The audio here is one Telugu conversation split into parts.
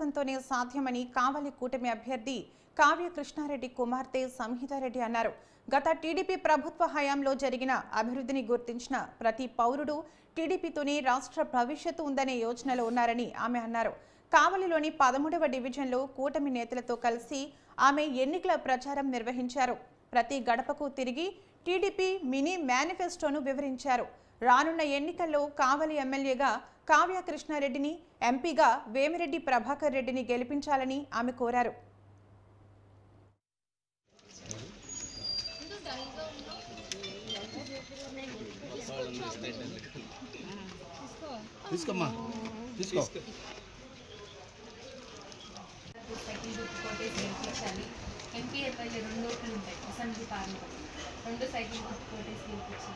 నాయకత్వంతోనే సాధ్యమని కావలి కూటమి అభ్యర్థి కావ్య కృష్ణారెడ్డి కుమార్తె సంహితారెడ్డి అన్నారు గత టీడీపీ ప్రభుత్వ హయాంలో జరిగిన అభివృద్ధిని గుర్తించిన ప్రతి పౌరుడు టీడీపీతోనే రాష్ట్ర భవిష్యత్తు ఉందనే యోచనలో ఉన్నారని ఆమె అన్నారు కావలిలోని పదమూడవ డివిజన్లో కూటమి నేతలతో కలిసి ఆమె ఎన్నికల ప్రచారం నిర్వహించారు ప్రతి గడపకు తిరిగి టీడీపీ మినీ మేనిఫెస్టోను వివరించారు రానున్న ఎన్నికల్లో కావలి ఎమ్మెల్యేగా కావ్య కృష్ణారెడ్డిని ఎంపీగా వేమిరెడ్డి ప్రభాకర్ రెడ్డిని గెలిపించాలని ఆమె కోరారు తీసుకోమ్మా తీసుకో సైకిల్ గుర్తుకోటే గెలిపించాలి ఎంపీ ఎమ్మెల్యే రెండు ఓట్లు ఉంటాయి అసెంబ్లీ పార్లమెంట్ రెండు సైకిల్ గుర్తుకోటే గెలిపించాలి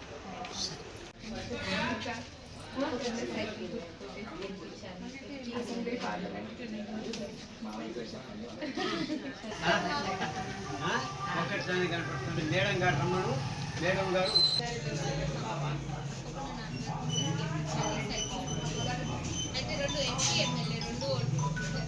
రెండు సైకిల్ గుర్తుకోటే గెలిపించాలి అసెంబ్లీ పార్లమెంట్ వెంకటస్వామి కనపడుతుంది మేడం గారు రమ్మను మేడం గారు అయితే రెండు ఎంపీ ఎమ్మెల్యే రెండు ఓట్లు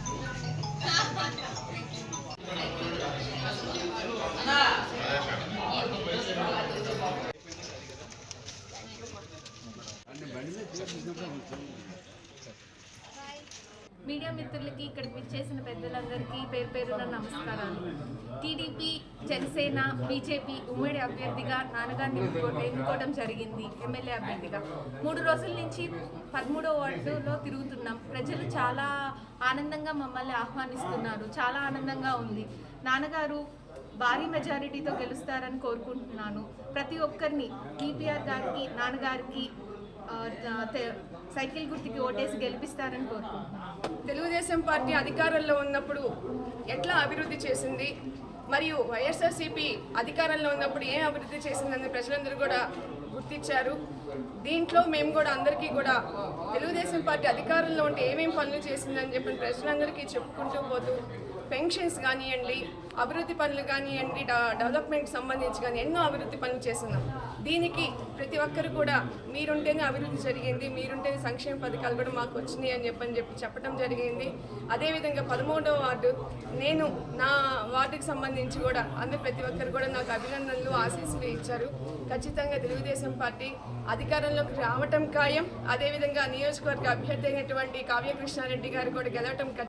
మీడియా మిత్రులకి ఇక్కడికి విచ్చేసిన పెద్దలందరికీ పేరు పేరున నమస్కారాలు టీడీపీ జనసేన బీజేపీ ఉమ్మడి అభ్యర్థిగా నాన్నగారిని ఎన్నుకో- ఎన్నుకోవడం జరిగింది ఎమ్మెల్యే అభ్యర్థిగా మూడు రోజుల నుంచి పదమూడో వార్డులో తిరుగుతున్నాం ప్రజలు చాలా ఆనందంగా మమ్మల్ని ఆహ్వానిస్తున్నారు చాలా ఆనందంగా ఉంది నాన్నగారు భారీ మెజారిటీతో గెలుస్తారని కోరుకుంటున్నాను ప్రతి ఒక్కరిని టీపీఆర్ గారికి నాన్నగారికి ఆ, తె- సైకిల్ గుర్తుకి ఓటేసి గెలిపిస్తారని కోరుకుంటున్నాను తెలుగుదేశం పార్టీ అధికారంలో ఉన్నప్పుడు ఎట్లా అభివృద్ధి చేసింది మరియు వైఎస్ఆర్సీపీ అధికారంలో ఉన్నప్పుడు ఏం అభివృద్ధి చేసిందని ప్రజలందరూ కూడా గుర్తించారు దీంట్లో మేము కూడా అందరికీ కూడా తెలుగుదేశం పార్టీ అధికారంలో ఉంటే ఏమేం పనులు చేసిందని చెప్పి ప్రజలందరికీ చెప్పుకుంటూ పోతూ పెన్షన్స్ కానివ్వండి అభివృద్ధి పనులు కానివ్వండి డ- డెవలప్మెంట్ సంబంధించి కానీ ఎన్నో అభివృద్ధి పనులు చేస్తున్నాం దీనికి ప్రతి ఒక్కరు కూడా మీరుంటేనే అభివృద్ధి జరిగింది మీరుంటేనే సంక్షేమ పథకాలు కూడా మాకు వచ్చినాయి అని చెప్పని చెప్పి చెప్పడం జరిగింది అదేవిధంగా పదమూడవ వార్డు నేను నా వార్డుకి సంబంధించి కూడా అందరు ప్రతి ఒక్కరు కూడా నాకు అభినందనలు ఆశీస్సులు ఇచ్చారు ఖచ్చితంగా తెలుగుదేశం పార్టీ అధికారంలోకి రావటం ఖాయం అదేవిధంగా నియోజకవర్గ అభ్యర్థి అయినటువంటి కావ్య కృష్ణారెడ్డి గారు కూడా గెలవటం ఖచ్చితం.